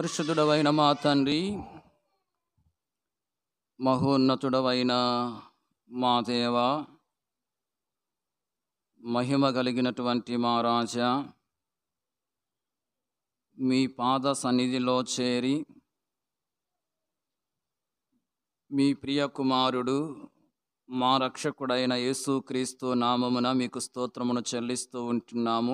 పరిశుద్ధుడవైన మా తండ్రి మహోన్నతుడవైన మా దేవ మహిమ కలిగినటువంటి మా రాజా మీ పాద సన్నిధిలో చేరి మీ ప్రియ కుమారుడు మా రక్షకుడైన యేసుక్రీస్తు నామమున మీకు స్తోత్రమును చెల్లిస్తూ ఉంటున్నాము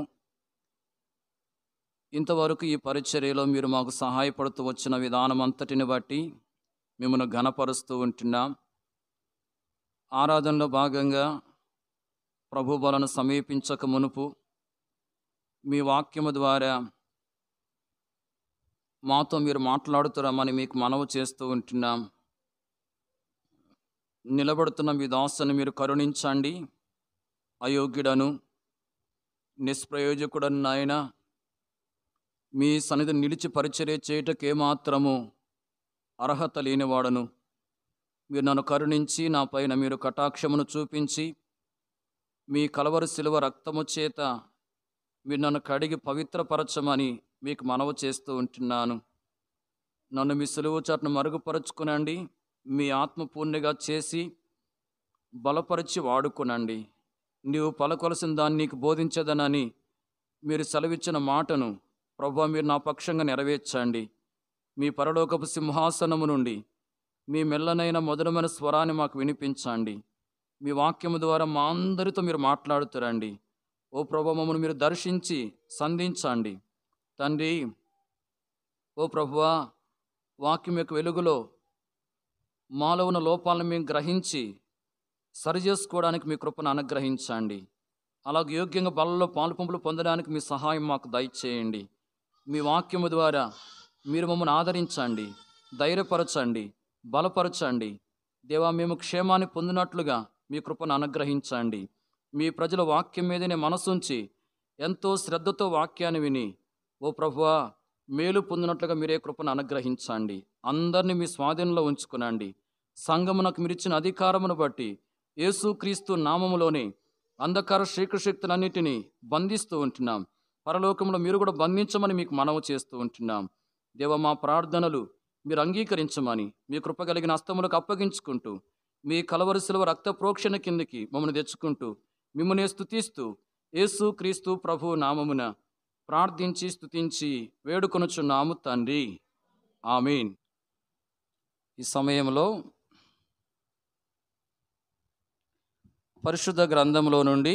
ఇంతవరకు ఈ పరిచర్యలో మీరు మాకు సహాయపడుతూ వచ్చిన విధానం అంతటిని బట్టి మిమ్మల్ని ఘనపరుస్తూ ఉంటున్నాం ఆరాధనలో భాగంగా ప్రభు బలను సమీపించక మునుపు మీ వాక్యము ద్వారా మాతో మీరు మాట్లాడుతురమని మీకు మనవి చేస్తూ ఉంటున్నాం నిలబడుతున్న మీ దాసుని మీరు కరుణించండి అయోగ్యుడను నిష్ప్రయోజకుడను నాయన మీ సన్నిధి నిలిచి పరిచర్య చేయుటకు ఏమాత్రము అర్హత లేనివాడను మీరు నన్ను కరుణించి నా పైన మీరు కటాక్షమును చూపించి మీ కలవరి శిలువ రక్తము చేత మీరు నన్ను కడిగి పవిత్రపరచమని మీకు మనవి చేస్తూ ఉంటున్నాను నన్ను మీ సులువు చాటును మరుగుపరుచుకునండి మీ ఆత్మ పూర్ణిగా చేసి బలపరిచి వాడుకునండి నీవు పలకొలసిన దాన్ని నీకు బోధించదనని మీరు సెలవిచ్చిన మాటను ప్రభు మీరు నా పక్షంగా నెరవేర్చండి మీ పరలోకపు సింహాసనము నుండి మీ మెల్లనైన మధురమైన స్వరాన్ని మాకు వినిపించండి మీ వాక్యము ద్వారా మా అందరితో మీరు మాట్లాడుతురండి ఓ ప్రభు మమ్మల్ని మీరు దర్శించి సంధించండి తండ్రి ఓ ప్రభువా వాక్యం యొక్క వెలుగులో మాలో ఉన్న లోపాలను మేము గ్రహించి సరిచేసుకోవడానికి మీ కృపను అనుగ్రహించండి అలాగే యోగ్యంగా బలలో పాలుపంపులు పొందడానికి మీ సహాయం మాకు దయచేయండి మీ వాక్యము ద్వారా మీరు మమ్మల్ని ఆదరించండి ధైర్యపరచండి బలపరచండి దేవా మేము క్షేమాన్ని పొందినట్లుగా మీ కృపను అనుగ్రహించండి మీ ప్రజల వాక్యం మీదనే మనసుంచి ఎంతో శ్రద్ధతో వాక్యాన్ని విని ఓ ప్రభువా మేలు పొందినట్లుగా మీరే కృపను అనుగ్రహించండి అందరినీ మీ స్వాధీనంలో ఉంచుకునండి సంఘమునకు మీరిచ్చిన అధికారమును బట్టి యేసుక్రీస్తు నామములోనే అంధకార శీకశక్తులన్నిటినీ బంధిస్తూ ఉంటున్నాం పరలోకంలో మీరు కూడా బంధించమని మీకు మనవి చేస్తూ ఉంటున్నాం దేవ మా ప్రార్థనలు మీరు అంగీకరించమని మీ కృప కలిగిన హస్తములకు అప్పగించుకుంటూ మీ కలవరి శిలువ రక్త ప్రోక్షణ కిందికి మమ్మల్ని తెచ్చుకుంటూ మిమ్మల్ని స్తుతిస్తూ యేసు క్రీస్తు ప్రభు నామమున ప్రార్థించి స్తుతించి వేడుకొనుచున్నాము తండ్రి ఆమీన్ ఈ సమయంలో పరిశుద్ధ గ్రంథంలో నుండి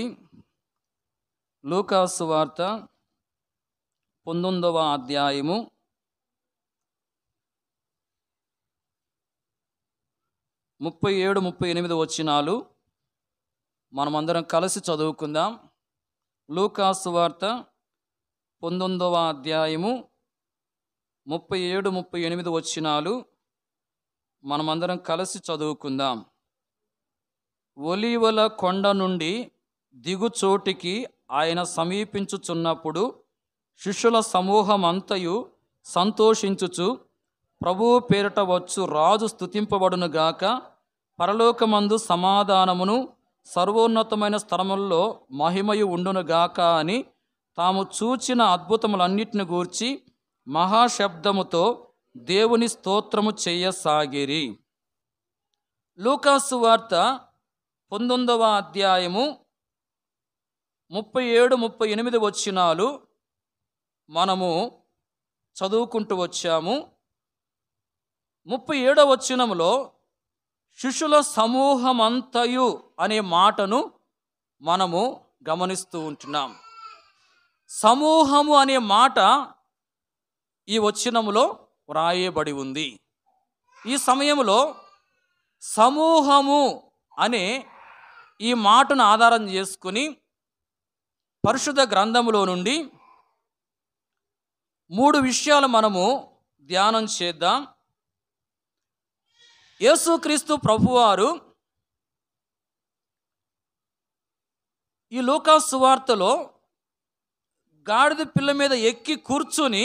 లూకాసు వార్త పంతొమ్మిదవ అధ్యాయము ముప్పై ఏడు ముప్పై ఎనిమిది వచ్చినాలు మనమందరం కలిసి చదువుకుందాం లూకాసు వార్త పంతొమ్మిదవ అధ్యాయము ముప్పై ఏడు ముప్పై ఎనిమిది వచ్చినాలు మనమందరం కలిసి చదువుకుందాం ఒలీవల కొండ నుండి దిగుచోటికి ఆయన సమీపించుచున్నప్పుడు శిష్యుల సమూహం అంతయు సంతోషించుచు ప్రభువు పేరిట వచ్చు రాజు స్థుతింపబడునుగాక పరలోకమందు సమాధానమును సర్వోన్నతమైన స్థలముల్లో మహిమయు ఉండునుగాక అని తాము చూచిన అద్భుతములన్నిటిని గూర్చి మహాశబ్దముతో దేవుని స్తోత్రము చెయ్యసాగిరి లూకాసు వార్త పంతొమ్మిదవ అధ్యాయము ముప్పై ఏడు ముప్పై ఎనిమిది వచ్చినాలు మనము చదువుకుంటూ వచ్చాము ముప్పై ఏడవ వచ్చినములో శిష్యుల సమూహమంతయు అనే మాటను మనము గమనిస్తూ ఉంటున్నాం సమూహము అనే మాట ఈ వచ్చినములో వ్రాయబడి ఉంది ఈ సమయంలో సమూహము అనే ఈ మాటను ఆధారం చేసుకుని పరిశుద్ధ గ్రంథములో నుండి మూడు విషయాలు మనము ధ్యానం చేద్దాం యేసుక్రీస్తు ప్రభువారు ఈ లోకా సువార్తలో గాడిద పిల్ల మీద ఎక్కి కూర్చుని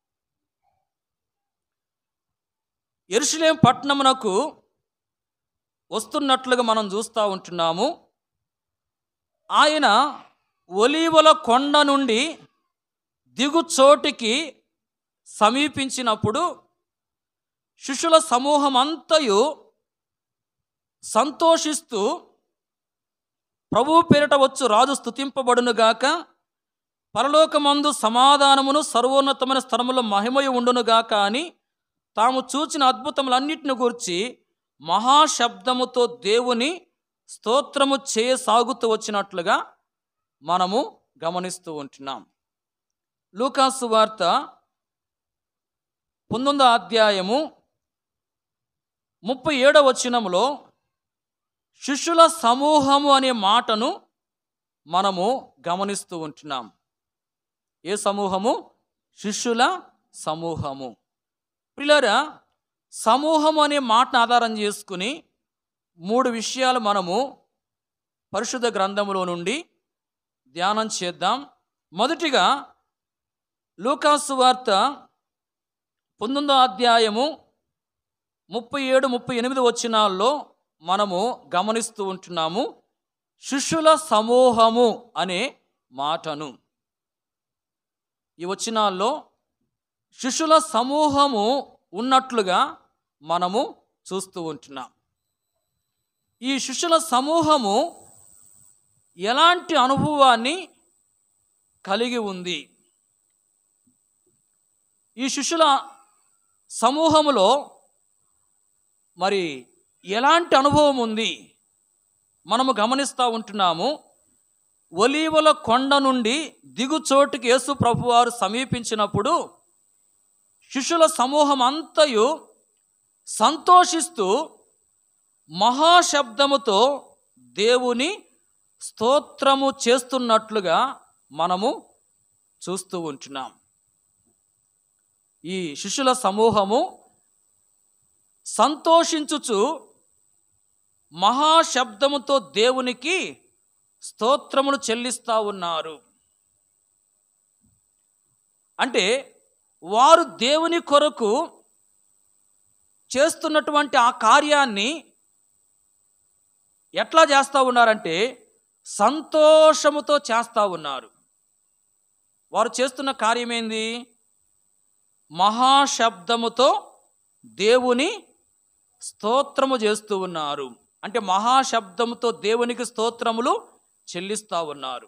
ఎరుషులేం పట్టణమునకు వస్తున్నట్లుగా మనం చూస్తూ ఉంటున్నాము ఆయన ఒలీవల కొండ నుండి దిగుచోటికి సమీపించినప్పుడు శిష్యుల సమూహం అంతయు సంతోషిస్తూ ప్రభువు పేరిట వచ్చు రాజు స్థుతింపబడునుగాక పరలోకమందు సమాధానమును సర్వోన్నతమైన స్థలములో మహిమయు ఉండునుగాక అని తాము చూచిన అద్భుతములన్నిటిని గురించి మహాశబ్దముతో దేవుని స్తోత్రము చేయసాగుతూ వచ్చినట్లుగా మనము గమనిస్తూ ఉంటున్నాం లూకాసు వార్త పంతొమ్మిదో అధ్యాయము ముప్పై ఏడవ వచనములో శిష్యుల సమూహము అనే మాటను మనము గమనిస్తూ ఉంటున్నాం ఏ సమూహము శిష్యుల సమూహము పిల్లరా సమూహం అనే మాటను ఆధారం చేసుకుని మూడు విషయాలు మనము పరిశుద్ధ గ్రంథములో నుండి ధ్యానం చేద్దాం మొదటిగా లూకాసు వార్త పంతొమ్మిదో అధ్యాయము ముప్పై ఏడు ముప్పై ఎనిమిది వచ్చినాల్లో మనము గమనిస్తూ ఉంటున్నాము శిష్యుల సమూహము అనే మాటను ఈ వచనాల్లో శిష్యుల సమూహము ఉన్నట్లుగా మనము చూస్తూ ఉంటున్నాం ఈ శిష్యుల సమూహము ఎలాంటి అనుభవాన్ని కలిగి ఉంది ఈ శిష్యుల సమూహములో మరి ఎలాంటి అనుభవం ఉంది మనము గమనిస్తూ ఉంటున్నాము ఒలీవల కొండ నుండి దిగుచోటుకి యేసు ప్రభువారు సమీపించినప్పుడు శిష్యుల సమూహం అంతయు సంతోషిస్తూ మహాశబ్దముతో దేవుని స్తోత్రము చేస్తున్నట్లుగా మనము చూస్తూ ఉంటున్నాం ఈ శిష్యుల సమూహము సంతోషించుచు మహాశబ్దముతో దేవునికి స్తోత్రమును చెల్లిస్తూ ఉన్నారు అంటే వారు దేవుని కొరకు చేస్తున్నటువంటి ఆ కార్యాన్ని ఎట్లా చేస్తూ ఉన్నారంటే సంతోషముతో చేస్తూ ఉన్నారు వారు చేస్తున్న కార్యం ఏంది మహాశబ్దముతో దేవుని స్తోత్రము చేస్తూ ఉన్నారు అంటే మహాశబ్దముతో దేవునికి స్తోత్రములు చెల్లిస్తూ ఉన్నారు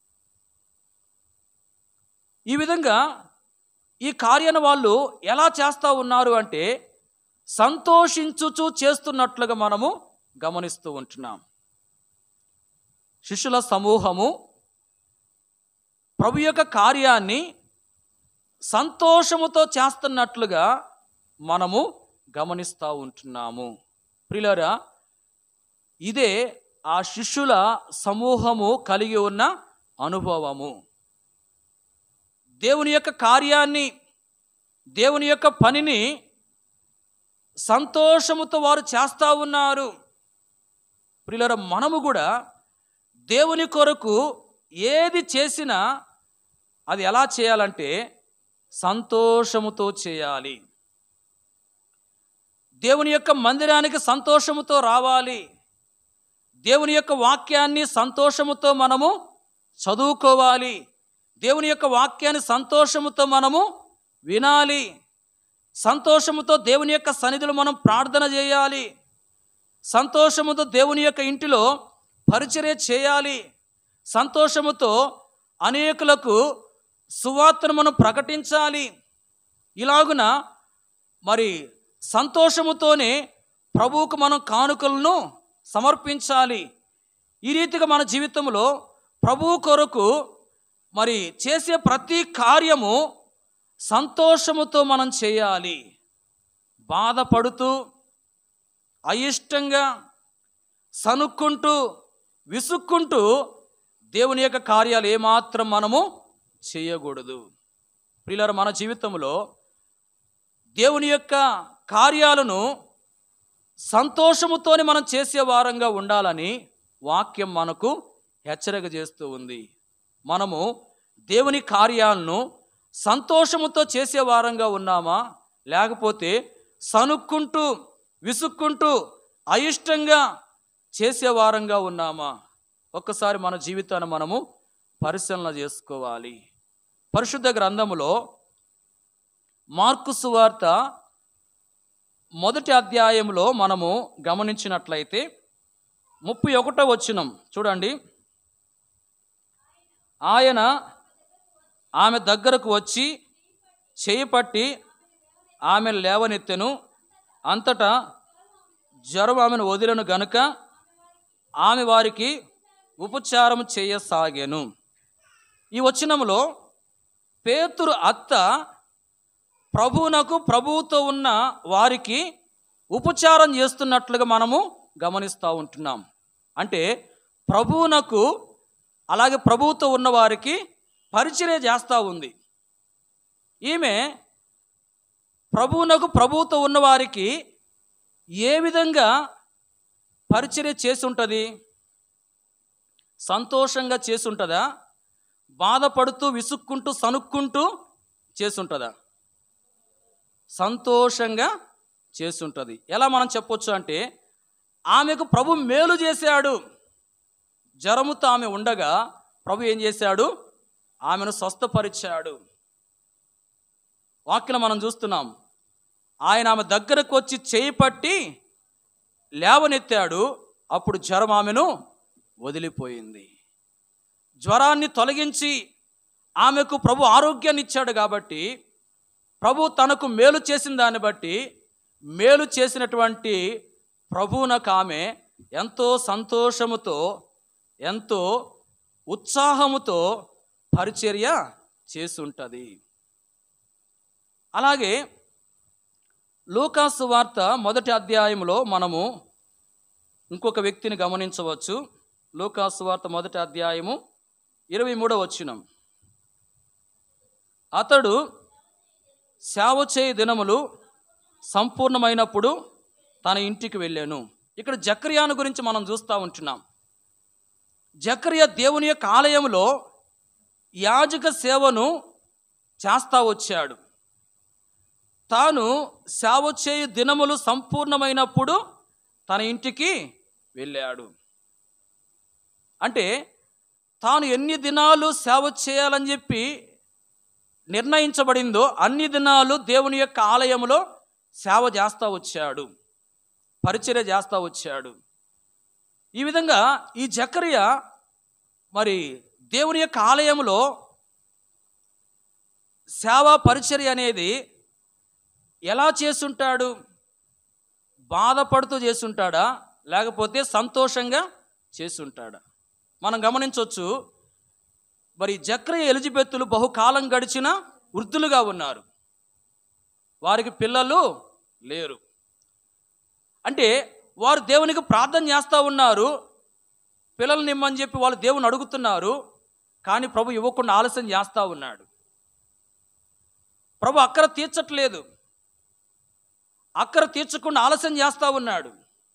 ఈ విధంగా ఈ కార్యాన్ని వాళ్ళు ఎలా చేస్తూ ఉన్నారు అంటే సంతోషించుచు చేస్తున్నట్లుగా మనము గమనిస్తూ ఉంటున్నాం శిష్యుల సమూహము ప్రభు యొక్క కార్యాన్ని సంతోషముతో చేస్తున్నట్లుగా మనము గమనిస్తూ ఉంటున్నాము ప్రిలరా ఇదే ఆ శిష్యుల సమూహము కలిగి ఉన్న అనుభవము దేవుని యొక్క కార్యాన్ని దేవుని యొక్క పనిని సంతోషముతో వారు చేస్తూ ఉన్నారు ప్రియులర మనము కూడా దేవుని కొరకు ఏది చేసినా అది ఎలా చేయాలంటే సంతోషముతో చేయాలి దేవుని యొక్క మందిరానికి సంతోషముతో రావాలి దేవుని యొక్క వాక్యాన్ని సంతోషముతో మనము చదువుకోవాలి దేవుని యొక్క వాక్యాన్ని సంతోషముతో మనము వినాలి సంతోషముతో దేవుని యొక్క సన్నిధిలో మనం ప్రార్థన చేయాలి సంతోషముతో దేవుని యొక్క ఇంటిలో పరిచర్య చేయాలి సంతోషముతో అనేకులకు సువార్తను మనం ప్రకటించాలి ఇలాగున మరి సంతోషముతోనే ప్రభువుకు మనం కానుకలను సమర్పించాలి ఈ రీతిగా మన జీవితంలో ప్రభువు కొరకు మరి చేసే ప్రతి కార్యము సంతోషముతో మనం చేయాలి బాధపడుతూ అయిష్టంగా సనుక్కుంటూ విసుక్కుంటూ దేవుని యొక్క కార్యాలు ఏమాత్రం మనము చేయకూడదు ప్రియులారా మన జీవితంలో దేవుని యొక్క కార్యాలను సంతోషముతోని మనం చేసే వారంగా ఉండాలని వాక్యం మనకు హెచ్చరిక చేస్తూ ఉంది మనము దేవుని కార్యాలను సంతోషముతో చేసే వారంగా ఉన్నామా లేకపోతే సనుక్కుంటూ విసుక్కుంటూ అయిష్టంగా చేసే వారంగా ఉన్నామా ఒక్కసారి మన జీవితాన్ని మనము పరిశీలన చేసుకోవాలి పరిశుద్ధ గ్రంథములో మార్కు సువార్త మొదటి అధ్యాయంలో మనము గమనించినట్లయితే ముప్పై ఒకటో వచ్చినం చూడండి ఆయన ఆమె దగ్గరకు వచ్చి చేయి పట్టి ఆమె లేవనెత్తెను అంతటా జ్వరం ఆమెను వదిలను గనుక ఆమె వారికి ఉపచారం చేయసాగాను ఈ వచనములో పేతురు అత్త ప్రభువునకు ప్రభువుతో ఉన్న వారికి ఉపచారం చేస్తున్నట్లుగా మనము గమనిస్తూ ఉంటున్నాం అంటే ప్రభువునకు అలాగే ప్రభువుతో ఉన్న వారికి పరిచర్య చేస్తూ ఉంది ఈమె ప్రభువునకు ప్రభువుతో ఉన్నవారికి ఏ విధంగా పరిచర్య చేసి ఉంటుంది సంతోషంగా చేసి ఉంటుందా బాధపడుతూ విసుక్కుంటూ సనుక్కుంటూ చేసి ఉంటుందా సంతోషంగా చేసి ఉంటుంది ఎలా మనం చెప్పొచ్చు అంటే ఆమెకు ప్రభు మేలు చేశాడు జ్వరముతో ఆమె ఉండగా ప్రభు ఏం చేశాడు ఆమెను స్వస్థపరిచాడు వాక్యం మనం చూస్తున్నాం ఆయన ఆమె దగ్గరకు వచ్చి చేయి పట్టి లేవనెత్తాడు అప్పుడు జ్వరం ఆమెను వదిలిపోయింది జ్వరాన్ని తొలగించి ఆమెకు ప్రభు ఆరోగ్యాన్ని ఇచ్చాడు కాబట్టి ప్రభు తనకు మేలు చేసిన దాన్ని బట్టి మేలు చేసినటువంటి ప్రభువునకు ఆమె ఎంతో సంతోషముతో ఎంతో ఉత్సాహముతో పరిచర్య చేసి ఉంటుంది అలాగే లూకాసు వార్త మొదటి అధ్యాయంలో మనము ఇంకొక వ్యక్తిని గమనించవచ్చు లూకాసు వార్త మొదటి అధ్యాయము ఇరవై మూడవ వచ్చినం అతడు సేవ చేయి దినములు సంపూర్ణమైనప్పుడు తన ఇంటికి వెళ్ళాను ఇక్కడ జక్రియాను గురించి మనం చూస్తూ ఉంటున్నాం జక్రియ దేవుని యొక్క ఆలయంలో యాజక సేవను చేస్తా వచ్చాడు తాను సేవ చేయు దినములు సంపూర్ణమైనప్పుడు తన ఇంటికి వెళ్ళాడు అంటే తాను ఎన్ని దినాలు సేవ చేయాలని చెప్పి నిర్ణయించబడిందో అన్ని దినాలు దేవుని యొక్క ఆలయంలో సేవ చేస్తూ వచ్చాడు పరిచర్య చేస్తూ వచ్చాడు ఈ విధంగా ఈ జకర్య మరి దేవుని యొక్క ఆలయంలో సేవా పరిచర్య అనేది ఎలా చేసుంటాడు బాధపడుతూ చేసుంటాడా లేకపోతే సంతోషంగా చేసుంటాడా మనం గమనించవచ్చు మరి జక్రయ ఎలిజబెత్తులు బహుకాలం గడిచిన వృద్ధులుగా ఉన్నారు వారికి పిల్లలు లేరు అంటే వారు దేవునికి ప్రార్థన చేస్తూ ఉన్నారు పిల్లల్ని ఇమ్మని చెప్పి వాళ్ళు దేవుని అడుగుతున్నారు కానీ ప్రభు ఇవ్వకుండా ఆలస్యం చేస్తూ ఉన్నాడు ప్రభు అక్కర తీర్చట్లేదు అక్కర తీర్చకుండా ఆలస్యం చేస్తూ ఉన్నాడు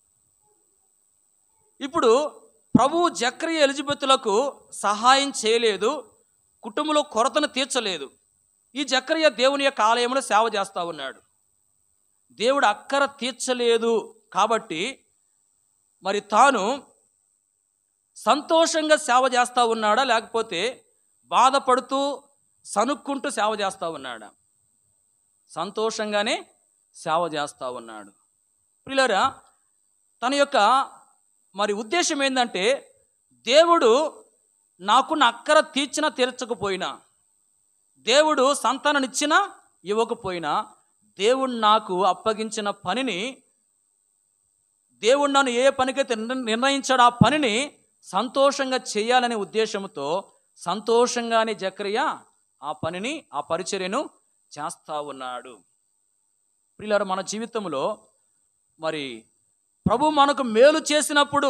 ఇప్పుడు ప్రభువు జక్రియ ఎలిజబెత్తులకు సహాయం చేయలేదు కుటుంబంలో కొరతను తీర్చలేదు ఈ జక్రియ దేవుని యొక్క ఆలయంలో సేవ చేస్తూ ఉన్నాడు దేవుడు అక్కర తీర్చలేదు కాబట్టి మరి తాను సంతోషంగా సేవ చేస్తూ ఉన్నాడా లేకపోతే బాధపడుతూ సనుక్కుంటూ సేవ చేస్తూ ఉన్నాడా సంతోషంగానే సేవ చేస్తూ ఉన్నాడు పిల్లరా తన యొక్క మరి ఉద్దేశం ఏంటంటే దేవుడు నాకున్న అక్కర తీర్చినా తీర్చకపోయినా దేవుడు సంతాననిచ్చినా ఇవ్వకపోయినా దేవుడు నాకు అప్పగించిన పనిని దేవుడు నన్ను ఏ పనికైతే నిర్ణ- నిర్ణయించాడో ఆ పనిని సంతోషంగా చేయాలనే ఉద్దేశంతో సంతోషంగానే జక్రియ ఆ పనిని ఆ పరిచర్యను చేస్తా ఉన్నాడు ప్రియులారా మన జీవితంలో మరి ప్రభు మనకు మేలు చేసినప్పుడు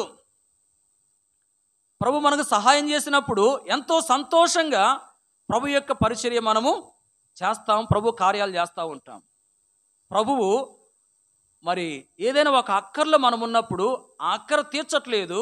ప్రభు మనకు సహాయం చేసినప్పుడు ఎంతో సంతోషంగా ప్రభు యొక్క పరిచర్య మనము చేస్తాం ప్రభు కార్యాలు చేస్తూ ఉంటాం ప్రభువు మరి ఏదైనా ఒక అక్కర్లో మనం ఉన్నప్పుడు ఆ అక్కర తీర్చట్లేదు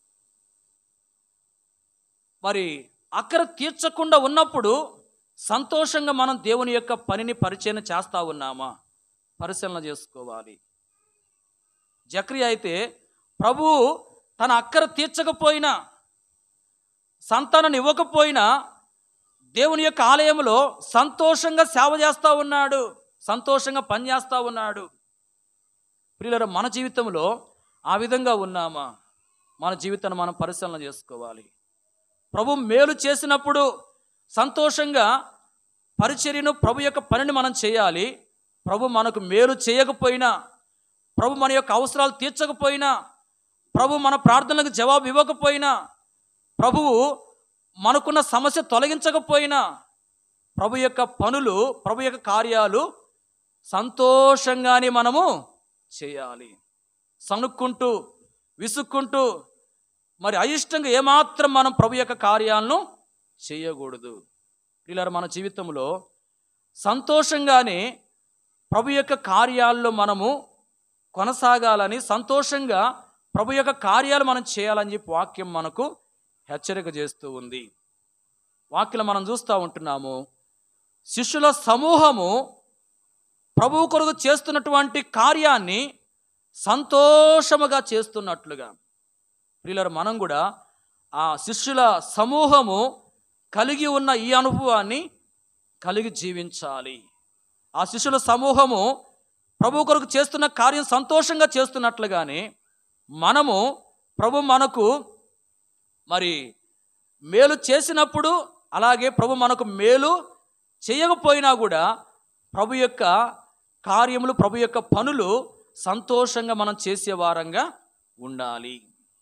మరి అక్కర తీర్చకుండా ఉన్నప్పుడు సంతోషంగా మనం దేవుని యొక్క పనిని పరిచయం చేస్తూ ఉన్నామా పరిశీలన చేసుకోవాలి జక్రియ అయితే ప్రభువు తన అక్కర తీర్చకపోయినా సంతానం ఇవ్వకపోయినా దేవుని యొక్క ఆలయంలో సంతోషంగా సేవ చేస్తూ ఉన్నాడు సంతోషంగా పనిచేస్తూ ఉన్నాడు ప్రియులర మన జీవితంలో ఆ విధంగా ఉన్నామా మన జీవితాన్ని మనం పరిశీలన చేసుకోవాలి ప్రభు మేలు చేసినప్పుడు సంతోషంగా పరిచర్యను ప్రభు యొక్క పనిని మనం చేయాలి ప్రభు మనకు మేలు చేయకపోయినా ప్రభు మన యొక్క అవసరాలు తీర్చకపోయినా ప్రభు మన ప్రార్థనలకు జవాబు ఇవ్వకపోయినా ప్రభువు మనకున్న సమస్య తొలగించకపోయినా ప్రభు యొక్క పనులు ప్రభు యొక్క కార్యాలు సంతోషంగానే మనము చేయాలి సనుక్కుంటూ విసుక్కుంటూ మరి అయిష్టంగా ఏమాత్రం మనం ప్రభు యొక్క కార్యాలను చేయకూడదు ఇలా మన జీవితంలో సంతోషంగానే ప్రభు యొక్క కార్యాల్లో మనము కొనసాగాలని సంతోషంగా ప్రభు యొక్క కార్యాలు మనం చేయాలని చెప్పి వాక్యం మనకు హెచ్చరిక చేస్తూ ఉంది వాక్యం మనం చూస్తూ ఉంటున్నాము శిష్యుల సమూహము ప్రభువు కొరకు చేస్తున్నటువంటి కార్యాన్ని సంతోషముగా చేస్తున్నట్లుగా ప్రియులరు మనం కూడా ఆ శిష్యుల సమూహము కలిగి ఉన్న ఈ అనుభవాన్ని కలిగి జీవించాలి ఆ శిష్యుల సమూహము ప్రభు కొరకు చేస్తున్న కార్యం సంతోషంగా చేస్తున్నట్లుగానే మనము ప్రభు మనకు మరి మేలు చేసినప్పుడు అలాగే ప్రభు మనకు మేలు చేయకపోయినా కూడా ప్రభు యొక్క కార్యములు ప్రభు యొక్క పనులు సంతోషంగా మనం చేసే వారంగా ఉండాలి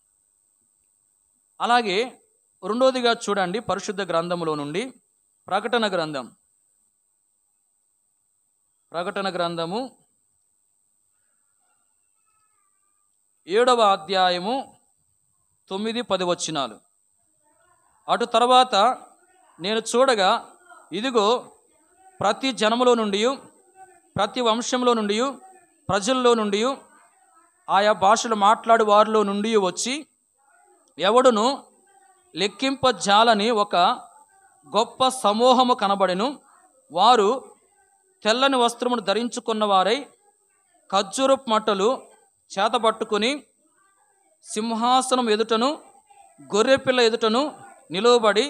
అలాగే రెండోదిగా చూడండి పరిశుద్ధ గ్రంథములో నుండి ప్రకటన గ్రంథం ప్రకటన గ్రంథము ఏడవ అధ్యాయము తొమ్మిది పది వచనాలు అటు తర్వాత నేను చూడగా ఇదిగో ప్రతి జనములో నుండి ప్రతి వంశంలో నుండి ప్రజల్లో నుండి ఆయా భాషలు మాట్లాడు వారిలో నుండి వచ్చి ఎవడును లెక్కింపజాలని ఒక గొప్ప సమూహము కనబడెను వారు తెల్లని వస్త్రమును ధరించుకున్న వారై ఖర్జూరపు మట్టలు చేతబట్టుకుని సింహాసనం ఎదుటను గొర్రెపిల్ల ఎదుటను నిలువబడి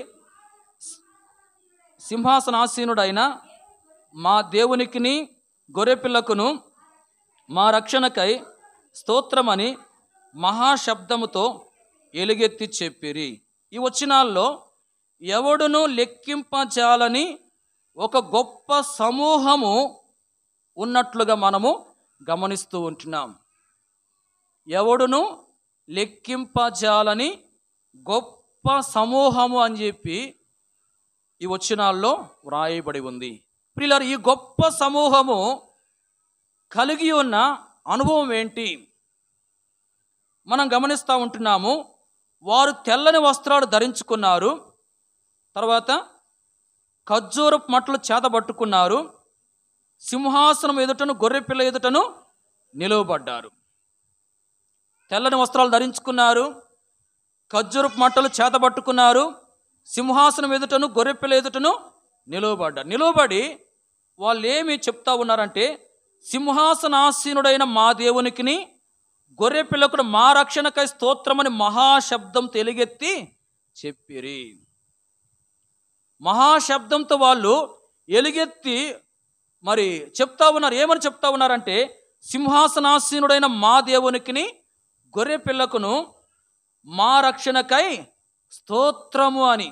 సింహాసనాసీనుడైన మా దేవునికిని గొర్రెపిల్లకును మా రక్షణకై స్తోత్రమని మహాశబ్దముతో ఎలుగెత్తి చెప్పిరి ఈ వచనాల్లో ఎవడును లెక్కింపజాలని ఒక గొప్ప సమూహము ఉన్నట్లుగా మనము గమనిస్తూ ఉంటున్నాం ఎవడును లెక్కింపజాలని గొప్ప సమూహము అని చెప్పి ఈ వచనాల్లో వ్రాయబడి ఉంది ప్రియులారు ఈ గొప్ప సమూహము కలిగి ఉన్న అనుభవం ఏంటి మనం గమనిస్తూ ఉంటున్నాము వారు తెల్లని వస్త్రాలు ధరించుకున్నారు తర్వాత ఖర్జూరపు మట్టలు చేతబట్టుకున్నారు సింహాసనం ఎదుటను గొర్రెపిల్ల ఎదుటను నిలువబడ్డారు తెల్లని వస్త్రాలు ధరించుకున్నారు ఖర్జూరపు మట్టలు చేతబట్టుకున్నారు సింహాసనం ఎదుటను గొర్రెపిల్ల ఎదుటను నిలువబడ్డారు నిలువబడి వాళ్ళు ఏమి చెప్తా ఉన్నారంటే సింహాసనాసీనుడైన మా దేవునికిని గొర్రె పిల్లకుడు మా రక్షణకై స్తోత్రమని మహాశబ్దం తెలిగెత్తి చెప్పిరి మహాశబ్దంతో వాళ్ళు ఎలుగెత్తి మరి చెప్తా ఉన్నారు ఏమని చెప్తా ఉన్నారంటే సింహాసనాసీనుడైన మా దేవునికిని గొర్రె పిల్లకును మా రక్షణకై స్తోత్రము అని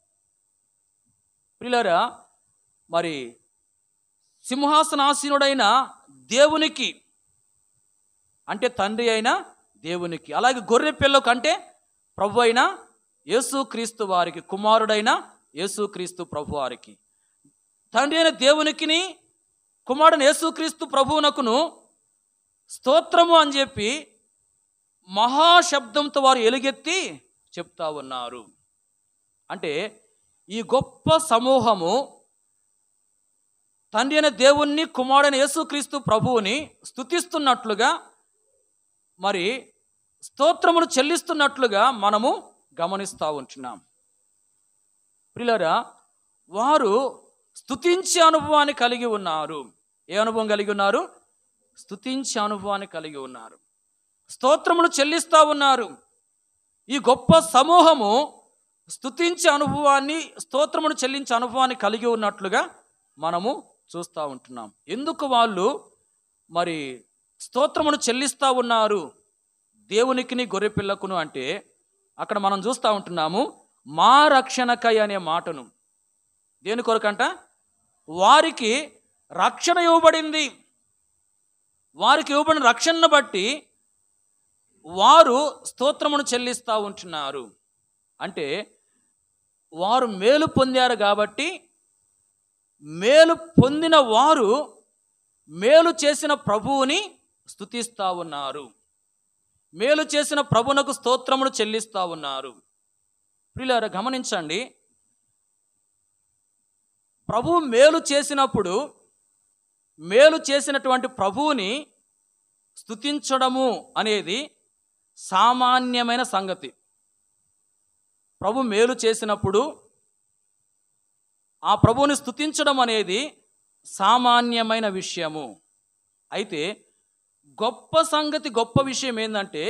ప్రిలరా మరి సింహాసనాసీనుడైన దేవునికి అంటే తండ్రి అయిన దేవునికి అలాగే గొర్రె పిల్లకు అంటే ప్రభు అయిన యేసుక్రీస్తు వారికి కుమారుడైన యేసుక్రీస్తు ప్రభు వారికి తండ్రి అయిన దేవునికిని కుమారుడైన యేసుక్రీస్తు ప్రభువునకును స్తోత్రము అని చెప్పి మహాశబ్దంతో వారు ఎలుగెత్తి చెప్తా ఉన్నారు అంటే ఈ గొప్ప సమూహము తండ్రి అయిన దేవుణ్ణి కుమారుడైన యేసుక్రీస్తు ప్రభువుని స్తుతిస్తున్నట్లుగా మరి స్తోత్రమును చెల్లిస్తున్నట్లుగా మనము గమనిస్తూ ఉంటున్నాం ప్రిలరా వారు స్తుతించే అనుభవాన్ని కలిగి ఉన్నారు ఏ అనుభవం కలిగి ఉన్నారు స్తుతించే అనుభవాన్ని కలిగి ఉన్నారు స్తోత్రమును చెల్లిస్తూ ఉన్నారు ఈ గొప్ప సమూహము స్తుతించే అనుభవాన్ని స్తోత్రమును చెల్లించే అనుభవాన్ని కలిగి ఉన్నట్లుగా మనము చూస్తూ ఉంటున్నాం ఎందుకు వాళ్ళు మరి స్తోత్రమును చెల్లిస్తూ ఉన్నారు దేవునికిని గొర్రెపిల్లకును అంటే అక్కడ మనం చూస్తూ ఉంటున్నాము మా రక్షణకై అనే మాటను దేని కొరకంట వారికి రక్షణ ఇవ్వబడింది వారికి ఇవ్వబడిన రక్షణను బట్టి వారు స్తోత్రమును చెల్లిస్తూ ఉంటున్నారు అంటే వారు మేలు పొందారు కాబట్టి మేలు పొందిన వారు మేలు చేసిన ప్రభువుని స్తుతిస్తూ ఉన్నారు మేలు చేసిన ప్రభునకు స్తోత్రమును చెల్లిస్తూ ఉన్నారు ప్రియులారా గమనించండి ప్రభు మేలు చేసినప్పుడు మేలు చేసినటువంటి ప్రభువుని స్తుతించడము అనేది సామాన్యమైన సంగతి ప్రభు మేలు చేసినప్పుడు ఆ ప్రభువుని స్తుతించడం అనేది సామాన్యమైన విషయము అయితే గొప్ప సంగతి గొప్ప విషయం ఏంటంటే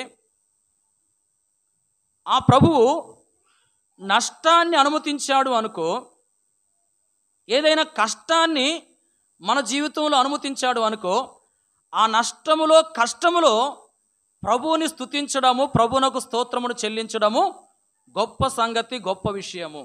ఆ ప్రభువు నష్టాన్ని అనుమతించాడు అనుకో ఏదైనా కష్టాన్ని మన జీవితంలో అనుమతించాడు అనుకో ఆ నష్టములో కష్టములో ప్రభువుని స్తుతించడము ప్రభువునకు స్తోత్రమును చెల్లించడము గొప్ప సంగతి గొప్ప విషయము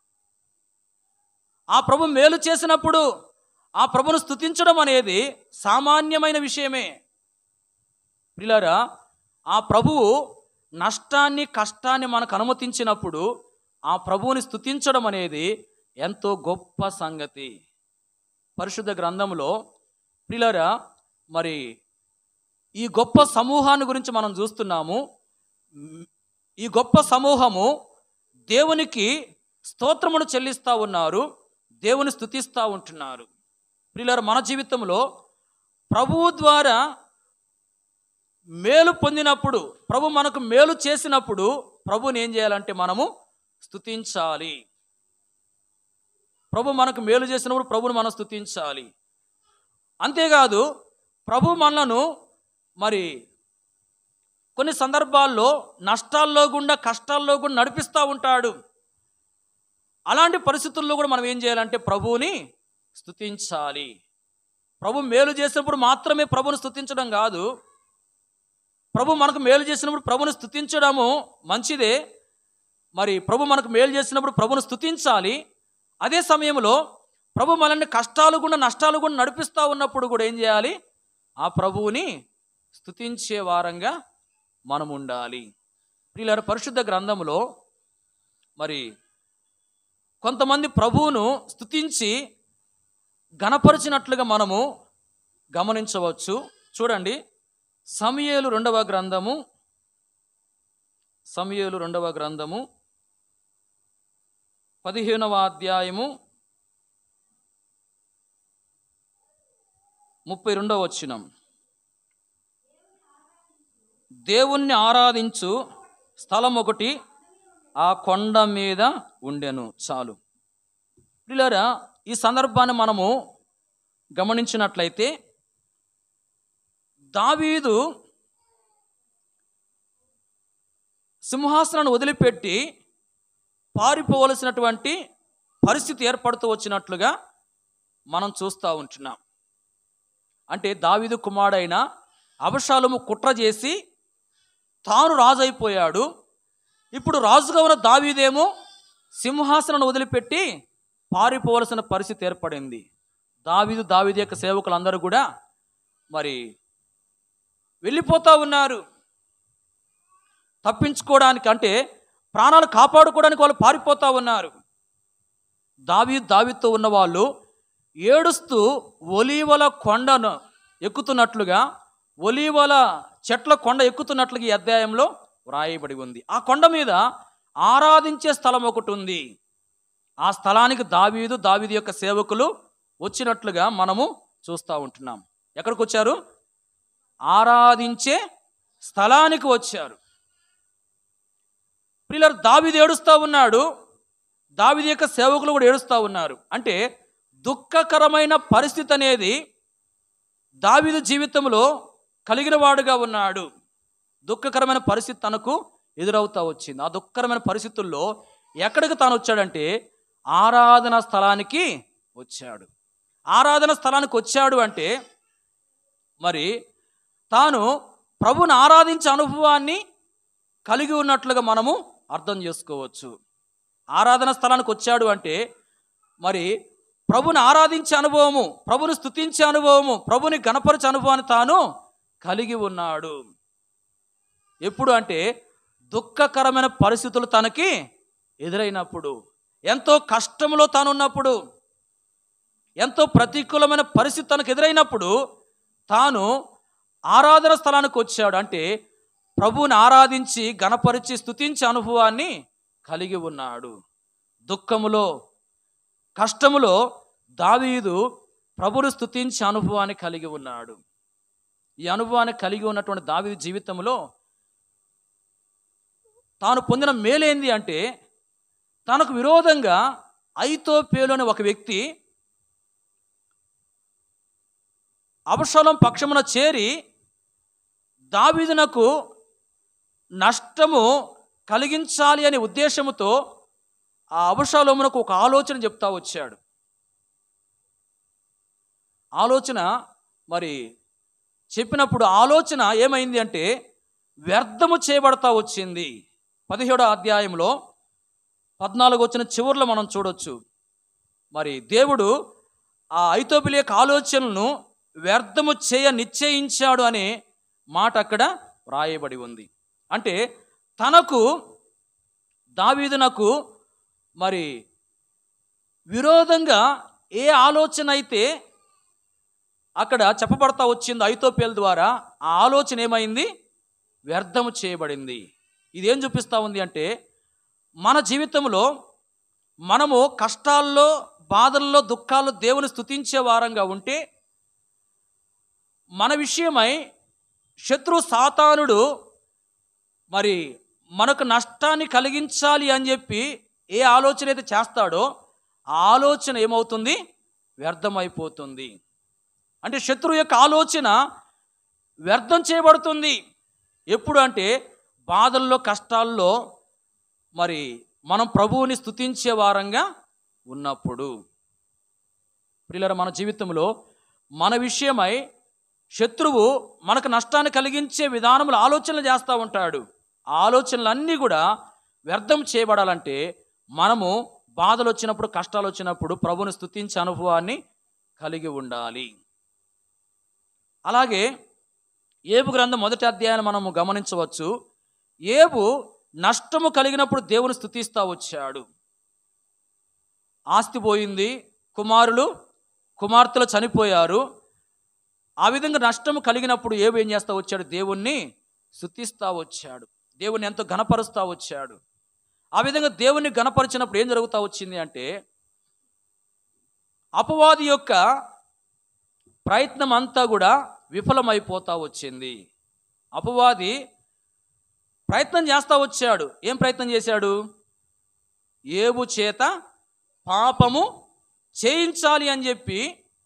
ఆ ప్రభు మేలు చేసినప్పుడు ఆ ప్రభును స్తుతించడం అనేది సామాన్యమైన విషయమే ప్రిలారా ఆ ప్రభువు నష్టాన్ని కష్టాన్ని మనకు అనుమతించినప్పుడు ఆ ప్రభువుని స్తుతించడం అనేది ఎంతో గొప్ప సంగతి పరిశుద్ధ గ్రంథంలో ప్రిలారా మరి ఈ గొప్ప సమూహాన్ని గురించి మనం చూస్తున్నాము మ్, ఈ గొప్ప సమూహము దేవునికి స్తోత్రమును చెల్లిస్తూ ఉన్నారు దేవుని స్తుతిస్తూ ఉంటున్నారు ప్రియులారా మన జీవితంలో ప్రభువు ద్వారా మేలు పొందినప్పుడు ప్రభు మనకు మేలు చేసినప్పుడు ప్రభుని ఏం చేయాలంటే మనము స్తుతించాలి ప్రభు మనకు మేలు చేసినప్పుడు ప్రభుని మనం స్తుతించాలి అంతేకాదు ప్రభు మనలను మరి కొన్ని సందర్భాల్లో నష్టాల్లో గుండా కష్టాల్లో కూడా నడిపిస్తూ ఉంటాడు అలాంటి పరిస్థితుల్లో కూడా మనం ఏం చేయాలంటే ప్రభువుని స్తుతించాలి ప్రభు మేలు చేసినప్పుడు మాత్రమే ప్రభుని స్తుతించడం కాదు ప్రభు మనకు మేలు చేసినప్పుడు ప్రభుని స్తుతించడము మంచిదే మరి ప్రభు మనకు మేలు చేసినప్పుడు ప్రభుని స్తుతించాలి అదే సమయంలో ప్రభు మనల్ని కష్టాలు కూడా నష్టాలు కూడా నడిపిస్తూ ఉన్నప్పుడు కూడా ఏం చేయాలి ఆ ప్రభువుని స్తుతించే వారంగా మనం ఉండాలి ప్రియులారా పరిశుద్ధ గ్రంథంలో మరి కొంతమంది ప్రభువును స్తుతించి గణపరిచినట్లుగా మనము గమనించవచ్చు చూడండి సమయేలు రెండవ గ్రంథము సమయేలు రెండవ గ్రంథము పదిహేనవ అధ్యాయము ముప్పై రెండవ వచ్చినం దేవుణ్ణి ఆరాధించు స్థలం ఒకటి ఆ కొండ మీద ఉండెను చాలు పిల్లరా ఈ సందర్భాన్ని మనము గమనించినట్లయితే దావీదు సింహాసనాన్ని వదిలిపెట్టి పారిపోవలసినటువంటి పరిస్థితి ఏర్పడుతూ వచ్చినట్లుగా మనం చూస్తూ ఉంటున్నాం అంటే దావీదు కుమారుడైన అవశాలము కుట్ర చేసి తాను రాజు అయిపోయాడు ఇప్పుడు రాజుగా ఉన్న దావీదేమో సింహాసనాన్ని వదిలిపెట్టి పారిపోవలసిన పరిస్థితి ఏర్పడింది దావీదు దావీదు యొక్క సేవకులందరూ కూడా మరి వెళ్ళిపోతూ ఉన్నారు తప్పించుకోవడానికి అంటే ప్రాణాలు కాపాడుకోవడానికి వాళ్ళు పారిపోతూ ఉన్నారు దావీ దావీతో ఉన్న వాళ్ళు ఏడుస్తూ ఒలీవల కొండను ఎక్కుతున్నట్లుగా ఒలీవల చెట్ల కొండ ఎక్కుతున్నట్లుగా ఈ అధ్యాయంలో వ్రాయబడి ఉంది ఆ కొండ మీద ఆరాధించే స్థలం ఒకటి ఉంది ఆ స్థలానికి దావీదు దావీదు యొక్క సేవకులు వచ్చినట్లుగా మనము చూస్తూ ఉంటున్నాం ఎక్కడికి వచ్చారు ఆరాధించే స్థలానికి వచ్చారు ప్రియులారు దావీదు ఏడుస్తూ ఉన్నాడు దావీదు యొక్క సేవకులు కూడా ఏడుస్తూ ఉన్నారు అంటే దుఃఖకరమైన పరిస్థితి అనేది దావీదు జీవితంలో కలిగిన వాడుగా ఉన్నాడు దుఃఖకరమైన పరిస్థితి తనకు ఎదురవుతా వచ్చింది ఆ దుఃఖకరమైన పరిస్థితుల్లో ఎక్కడికి తాను వచ్చాడంటే ఆరాధన స్థలానికి వచ్చాడు ఆరాధన స్థలానికి వచ్చాడు అంటే మరి తాను ప్రభుని ఆరాధించే అనుభవాన్ని కలిగి ఉన్నట్లుగా మనము అర్థం చేసుకోవచ్చు ఆరాధన స్థలానికి వచ్చాడు అంటే మరి ప్రభుని ఆరాధించే అనుభవము ప్రభుని స్తుతించే అనుభవము ప్రభుని గణపరిచే అనుభవాన్ని తాను కలిగి ఉన్నాడు ఎప్పుడు అంటే దుఃఖకరమైన పరిస్థితులు తనకి ఎదురైనప్పుడు ఎంతో కష్టంలో తాను ఉన్నప్పుడు ఎంతో ప్రతికూలమైన పరిస్థితి తనకు ఎదురైనప్పుడు తాను ఆరాధన స్థలానికి వచ్చాడు అంటే ప్రభువుని ఆరాధించి గణపరిచి స్తుతించే అనుభవాన్ని కలిగి ఉన్నాడు దుఃఖములో కష్టములో దావీదు ప్రభుని స్తుతించే అనుభవాన్ని కలిగి ఉన్నాడు ఈ అనుభవాన్ని కలిగి ఉన్నటువంటి దావీదు జీవితంలో తాను పొందిన మేలేంది అంటే తనకు విరోధంగా ఐతోపేలు అనే ఒక వ్యక్తి అవసరం పక్షమున చేరి దావీదునకు నష్టము కలిగించాలి అనే ఉద్దేశముతో ఆ అవసరమునకు ఒక ఆలోచన చెప్తా వచ్చాడు ఆలోచన మరి చెప్పినప్పుడు ఆలోచన ఏమైంది అంటే వ్యర్థము చేయబడతా వచ్చింది పదిహేడో అధ్యాయంలో పద్నాలుగు వచ్చిన చివర్లో మనం చూడొచ్చు మరి దేవుడు ఆ ఐతోపిలి యొక్క ఆలోచనలను వ్యర్థము చేయ నిశ్చయించాడు అనే మాట అక్కడ వ్రాయబడి ఉంది అంటే తనకు దావీదునకు మరి విరోధంగా ఏ ఆలోచన అయితే అక్కడ చెప్పబడతా వచ్చింది ఐతోపేల ద్వారా ఆ ఆలోచన ఏమైంది వ్యర్థము చేయబడింది ఇదేం చూపిస్తూ ఉంది అంటే మన జీవితంలో మనము కష్టాల్లో బాధల్లో దుఃఖాల్లో దేవుని స్తుతించే వారంగా ఉంటే మన విషయమై శత్రు సాతానుడు మరి మనకు నష్టాన్ని కలిగించాలి అని చెప్పి ఏ ఆలోచన అయితే చేస్తాడో ఆ ఆలోచన ఏమవుతుంది వ్యర్థమైపోతుంది అంటే శత్రువు యొక్క ఆలోచన వ్యర్థం చేయబడుతుంది ఎప్పుడు అంటే బాధల్లో కష్టాల్లో మరి మనం ప్రభువుని స్తుతించే వారంగా ఉన్నప్పుడు ప్రియులర మన జీవితంలో మన విషయమై శత్రువు మనకు నష్టాన్ని కలిగించే విధానములు ఆలోచనలు చేస్తూ ఉంటాడు ఆ ఆలోచనలన్నీ కూడా వ్యర్థం చేయబడాలంటే మనము బాధలు వచ్చినప్పుడు కష్టాలు వచ్చినప్పుడు ప్రభుని స్తుతించే అనుభవాన్ని కలిగి ఉండాలి అలాగే ఏబు గ్రంథం మొదటి అధ్యాయాన్ని మనము గమనించవచ్చు ఏబు నష్టము కలిగినప్పుడు దేవుని స్తుతిస్తా వచ్చాడు ఆస్తి పోయింది కుమారులు కుమార్తెలు చనిపోయారు ఆ విధంగా నష్టము కలిగినప్పుడు ఏబు ఏం చేస్తా వచ్చాడు దేవుణ్ణి స్తుతిస్తా వచ్చాడు దేవుణ్ణి ఎంతో ఘనపరుస్తా వచ్చాడు ఆ విధంగా దేవుణ్ణి ఘనపరిచినప్పుడు ఏం జరుగుతా వచ్చింది అంటే అపవాది యొక్క ప్రయత్నం అంతా కూడా విఫలమైపోతా వచ్చింది అపవాది ప్రయత్నం చేస్తా వచ్చాడు ఏం ప్రయత్నం చేశాడు ఏబు చేత పాపము చేయించాలి అని చెప్పి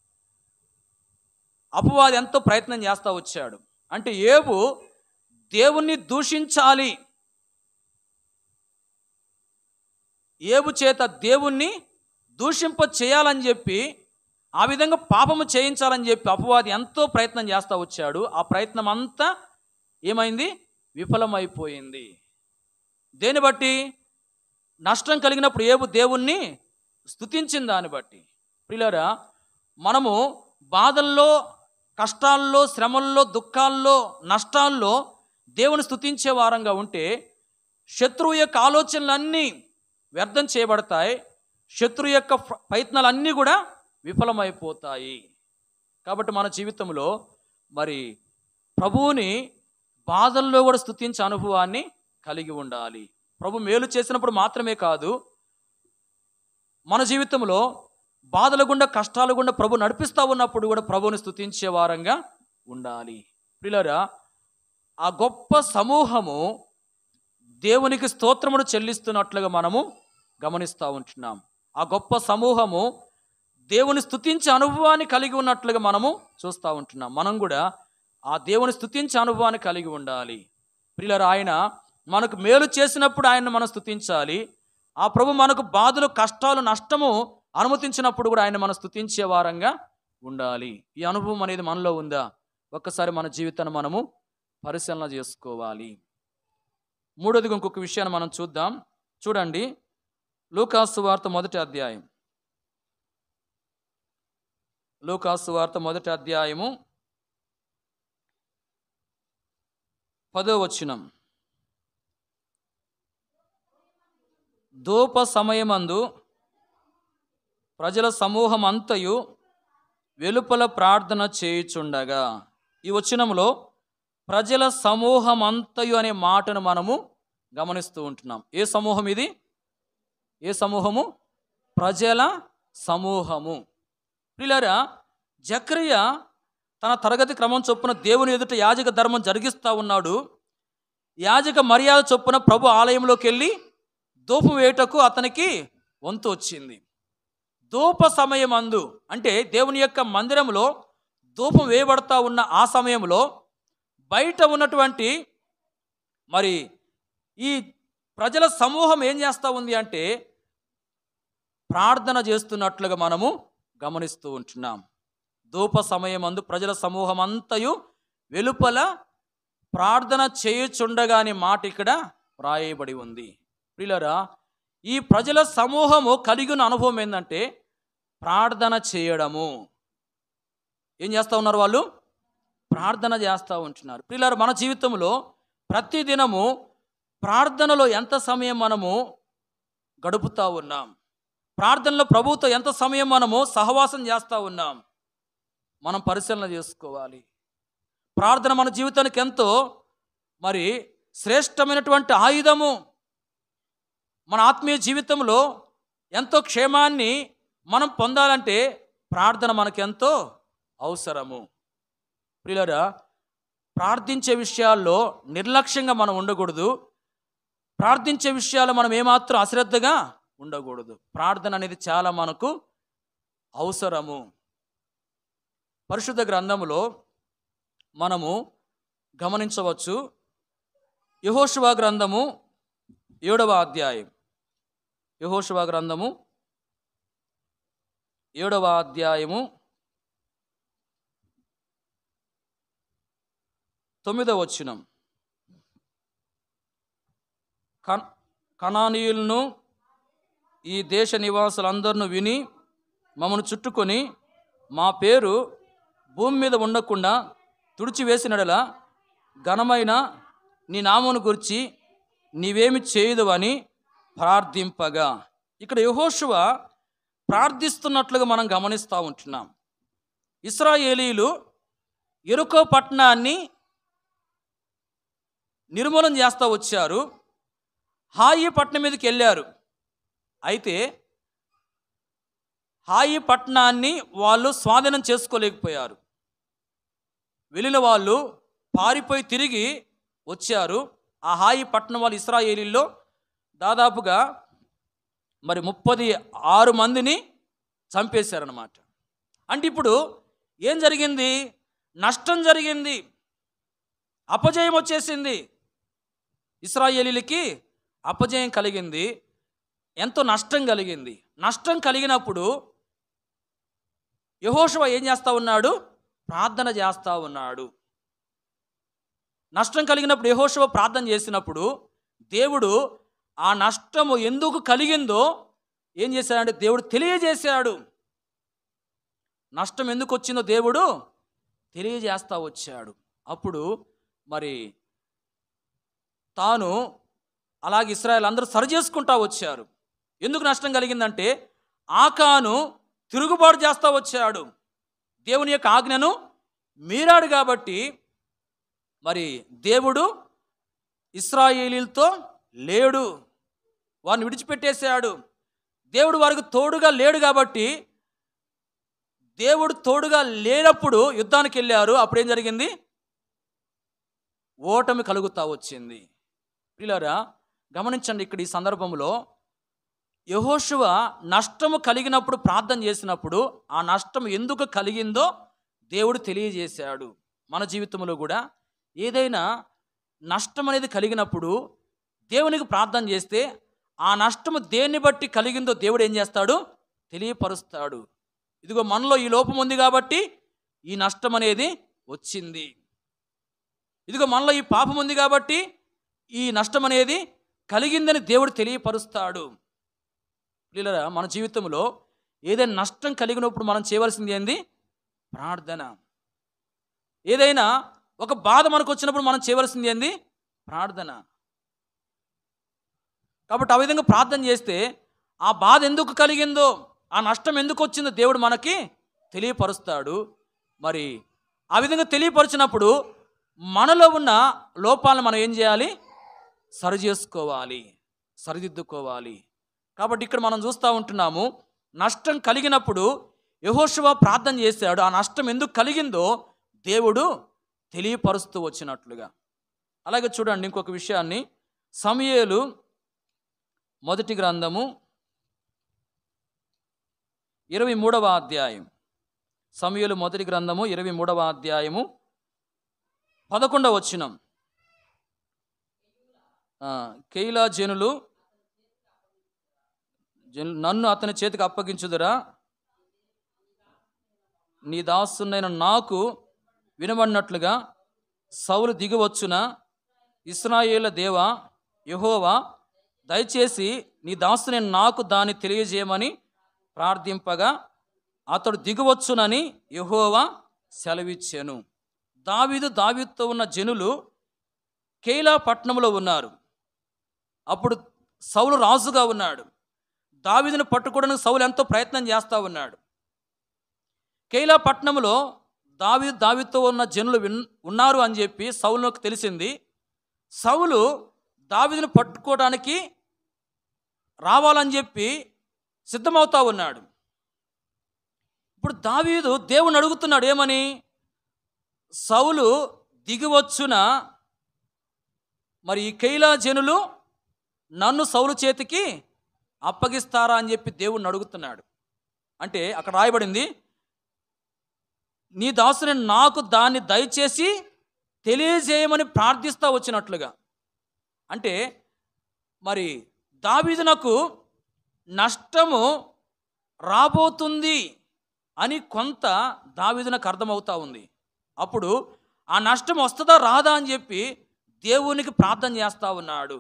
అపవాది ఎంతో ప్రయత్నం చేస్తా వచ్చాడు అంటే ఏబు దేవుణ్ణి దూషించాలి ఏబు చేత దేవుణ్ణి దూషింప చేయాలని చెప్పి ఆ విధంగా పాపము చేయించాలని చెప్పి అపవాది ఎంతో ప్రయత్నం చేస్తా వచ్చాడు ఆ ప్రయత్నం అంతా ఏమైంది విఫలమైపోయింది దేని బట్టి నష్టం కలిగినప్పుడు ఏబు దేవుణ్ణి స్తుతించిన దాన్ని బట్టి ప్రియులారా మనము బాధల్లో కష్టాల్లో శ్రమల్లో దుఃఖాల్లో నష్టాల్లో దేవుని స్తుతించే వారంగా ఉంటే శత్రువు యొక్క ఆలోచనలన్నీ వ్యర్థం చేయబడతాయి శత్రువు యొక్క ప్ర- ప్రయత్నాలన్నీ కూడా విఫలమైపోతాయి కాబట్టి మన జీవితంలో మరి ప్రభువుని బాధల్లో కూడా స్తుతించే అనుభవాన్ని కలిగి ఉండాలి ప్రభు మేలు చేసినప్పుడు మాత్రమే కాదు మన జీవితంలో బాధల గుండా కష్టాల గుండా ప్రభు నడిపిస్తూ ఉన్నప్పుడు కూడా ప్రభువుని స్తుతించే వారంగా ఉండాలి పిల్లరా ఆ గొప్ప సమూహము దేవునికి స్తోత్రమును చెల్లిస్తున్నట్లుగా మనము గమనిస్తూ ఉంటున్నాం ఆ గొప్ప సమూహము దేవుని స్తుతించే అనుభవాన్ని కలిగి ఉన్నట్లుగా మనము చూస్తూ ఉంటున్నాం మనం కూడా ఆ దేవుని స్తుతించే అనుభవాన్ని కలిగి ఉండాలి ప్రియులరా ఆయన మనకు మేలు చేసినప్పుడు ఆయన్ని మనం స్తుతించాలి ఆ ప్రభు మనకు బాధలు కష్టాలు నష్టము అనుమతించినప్పుడు కూడా ఆయన మనం స్తుతించే వారంగా ఉండాలి ఈ అనుభవం అనేది మనలో ఉందా ఒక్కసారి మన జీవితాన్ని మనము పరిశీలన చేసుకోవాలి మూడోదిగా ఇంకొక విషయాన్ని మనం చూద్దాం చూడండి లూకాసు వార్త మొదటి అధ్యాయం లూకాసు వార్త మొదటి అధ్యాయము పదో వచనం ధూప సమయమందు ప్రజల సమూహం అంతయు వెలుపల ప్రార్థన చేయుచుండగా ఈ వచనంలో ప్రజల సమూహం అంతయు అనే మాటను మనము గమనిస్తూ ఉంటున్నాం ఏ సమూహం ఇది ఏ సమూహము ప్రజల సమూహము ప్రియులారా జక్రియ తన తరగతి క్రమం చొప్పున దేవుని ఎదుట యాజక ధర్మం జరిగిస్తూ ఉన్నాడు యాజక మర్యాద చొప్పున ప్రభు ఆలయంలోకి వెళ్ళి ధూపం వేయటకు అతనికి వంతు వచ్చింది ధూప సమయం అందు అంటే దేవుని యొక్క మందిరంలో ధూపం వేయబడతా ఉన్న ఆ సమయంలో బయట ఉన్నటువంటి మరి ఈ ప్రజల సమూహం ఏం చేస్తూ ఉంది అంటే ప్రార్థన చేస్తున్నట్లుగా మనము గమనిస్తూ ఉంటున్నాం ధూప సమయం అందు ప్రజల సమూహం అంతయు వెలుపల ప్రార్థన చేయుచుండగా అనే మాట ఇక్కడ వ్రాయబడి ఉంది ప్రియులరా ఈ ప్రజల సమూహము కలిగిన అనుభవం ఏంటంటే ప్రార్థన చేయడము ఏం చేస్తూ ఉన్నారు వాళ్ళు ప్రార్థన చేస్తూ ఉంటున్నారు ప్రియులారు మన జీవితంలో ప్రతిదినము ప్రార్థనలో ఎంత సమయం మనము గడుపుతూ ఉన్నాం ప్రార్థనలో ప్రభువుతో ఎంత సమయం మనము సహవాసం చేస్తూ ఉన్నాం మనం పరిశీలన చేసుకోవాలి ప్రార్థన మన జీవితానికి ఎంతో మరి శ్రేష్టమైనటువంటి ఆయుధము మన ఆత్మీయ జీవితంలో ఎంతో క్షేమాన్ని మనం పొందాలంటే ప్రార్థన మనకెంతో అవసరము ప్రియులరా ప్రార్థించే విషయాల్లో నిర్లక్ష్యంగా మనం ఉండకూడదు ప్రార్థించే విషయాలు మనం ఏమాత్రం అశ్రద్ధగా ఉండకూడదు ప్రార్థన అనేది చాలా మనకు అవసరము పరిశుద్ధ గ్రంథములో మనము గమనించవచ్చు యహోశివ గ్రంథము ఏడవ అధ్యాయం యహోశివ గ్రంథము ఏడవ అధ్యాయము తొమ్మిదవ వచనం కన్ కణానీయులను ఈ దేశ నివాసులందరిను విని మమ్మను చుట్టుకొని మా పేరు భూమి మీద ఉండకుండా తుడిచివేసినడల ఘనమైన నీ నామను గురించి నీవేమి చేయదు అని ప్రార్థింపగా ఇక్కడ యహోశువ ప్రార్థిస్తున్నట్లుగా మనం గమనిస్తూ ఉంటున్నాం ఇస్రాయేలీలు ఎరుకో పట్టణాన్ని నిర్మూలన చేస్తూ వచ్చారు హాయి పట్టణం మీదకి వెళ్ళారు అయితే హాయి పట్టణాన్ని వాళ్ళు స్వాధీనం చేసుకోలేకపోయారు వెళ్ళిన వాళ్ళు పారిపోయి తిరిగి వచ్చారు ఆ హాయి పట్టణం వాళ్ళు ఇస్రాయేలీల్లో దాదాపుగా మరి ముప్పది ఆరు మందిని చంపేశారనమాట అంటే ఇప్పుడు ఏం జరిగింది నష్టం జరిగింది అపజయం వచ్చేసింది ఇస్రాయేలీలకి అపజయం కలిగింది ఎంతో నష్టం కలిగింది నష్టం కలిగినప్పుడు యహోషువ ఏం చేస్తా ఉన్నాడు ప్రార్థన చేస్తా ఉన్నాడు నష్టం కలిగినప్పుడు యహోషువ ప్రార్థన చేసినప్పుడు దేవుడు ఆ నష్టము ఎందుకు కలిగిందో ఏం చేశాడంటే దేవుడు తెలియజేశాడు నష్టం ఎందుకు వచ్చిందో దేవుడు తెలియజేస్తా వచ్చాడు అప్పుడు మరి తాను అలాగే ఇస్రాయల్ అందరూ సరి చేసుకుంటా వచ్చారు ఎందుకు నష్టం కలిగిందంటే ఆకాను తిరుగుబాటు చేస్తా వచ్చాడు దేవుని యొక్క ఆజ్ఞను మీరాడు కాబట్టి మరి దేవుడు ఇస్రాయేలీలతో లేడు వారిని విడిచిపెట్టేశాడు దేవుడు వారికి తోడుగా లేడు కాబట్టి దేవుడు తోడుగా లేనప్పుడు యుద్ధానికి వెళ్ళారు అప్పుడు ఏం జరిగింది ఓటమి కలుగుతా వచ్చింది పిల్లరా గమనించండి ఇక్కడ ఈ సందర్భంలో యహోశువ నష్టము కలిగినప్పుడు ప్రార్థన చేసినప్పుడు ఆ నష్టం ఎందుకు కలిగిందో దేవుడు తెలియజేశాడు మన జీవితంలో కూడా ఏదైనా నష్టం అనేది కలిగినప్పుడు దేవునికి ప్రార్థన చేస్తే ఆ నష్టము దేన్ని బట్టి కలిగిందో దేవుడు ఏం చేస్తాడు తెలియపరుస్తాడు ఇదిగో మనలో ఈ లోపం ఉంది కాబట్టి ఈ నష్టం అనేది వచ్చింది ఇదిగో మనలో ఈ పాపం ఉంది కాబట్టి ఈ నష్టం అనేది కలిగిందని దేవుడు తెలియపరుస్తాడు పిల్లరా మన జీవితంలో ఏదైనా నష్టం కలిగినప్పుడు మనం చేయవలసింది ఏంది ప్రార్థన ఏదైనా ఒక బాధ మనకు వచ్చినప్పుడు మనం చేయవలసింది ఏంది ప్రార్థన కాబట్టి ఆ విధంగా ప్రార్థన చేస్తే ఆ బాధ ఎందుకు కలిగిందో ఆ నష్టం ఎందుకు వచ్చిందో దేవుడు మనకి తెలియపరుస్తాడు మరి ఆ విధంగా తెలియపరిచినప్పుడు మనలో ఉన్న లోపాలను మనం ఏం చేయాలి సరి చేసుకోవాలి సరిదిద్దుకోవాలి కాబట్టి ఇక్కడ మనం చూస్తూ ఉంటున్నాము నష్టం కలిగినప్పుడు యహోశివ ప్రార్థన చేశాడు ఆ నష్టం ఎందుకు కలిగిందో దేవుడు తెలియపరుస్తూ వచ్చినట్లుగా అలాగే చూడండి ఇంకొక విషయాన్ని సమయేలు మొదటి గ్రంథము ఇరవై మూడవ అధ్యాయం సమయలు మొదటి గ్రంథము ఇరవై మూడవ అధ్యాయము పదకొండవ వచ్చినం కేయిలా జనులు జను నన్ను అతని చేతికి అప్పగించుదురా నీ దాసునైన నాకు వినబడినట్లుగా సౌలు దిగవచ్చున ఇస్రాయేళ్ల దేవ యహోవా దయచేసి నీ దాసుని నాకు దాన్ని తెలియజేయమని ప్రార్థింపగా అతడు దిగవచ్చునని యహోవా సెలవిచ్చాను దావీదు దావీదుతో ఉన్న జనులు కేలా పట్టణంలో ఉన్నారు అప్పుడు సౌలు రాజుగా ఉన్నాడు దావీదును పట్టుకోవడానికి సౌలు ఎంతో ప్రయత్నం చేస్తూ ఉన్నాడు కేలా పట్టణంలో దావీదు దావీదుతో ఉన్న జనులు విన్ ఉన్నారు అని చెప్పి సౌలుకు తెలిసింది సౌలు దావీదును పట్టుకోవడానికి రావాలని చెప్పి సిద్ధమవుతా ఉన్నాడు ఇప్పుడు దావీదు దేవుని అడుగుతున్నాడు ఏమని సౌలు దిగివచ్చున మరి ఈ కైలా జనులు నన్ను సౌలు చేతికి అప్పగిస్తారా అని చెప్పి దేవుణ్ణి అడుగుతున్నాడు అంటే అక్కడ రాయబడింది నీ దాసుని నాకు దాన్ని దయచేసి తెలియజేయమని ప్రార్థిస్తా వచ్చినట్లుగా అంటే మరి దావీదునకు నష్టము రాబోతుంది అని కొంత దావీదునకు అర్థమవుతా ఉంది అప్పుడు ఆ నష్టం వస్తుందా రాదా అని చెప్పి దేవునికి ప్రార్థన చేస్తా ఉన్నాడు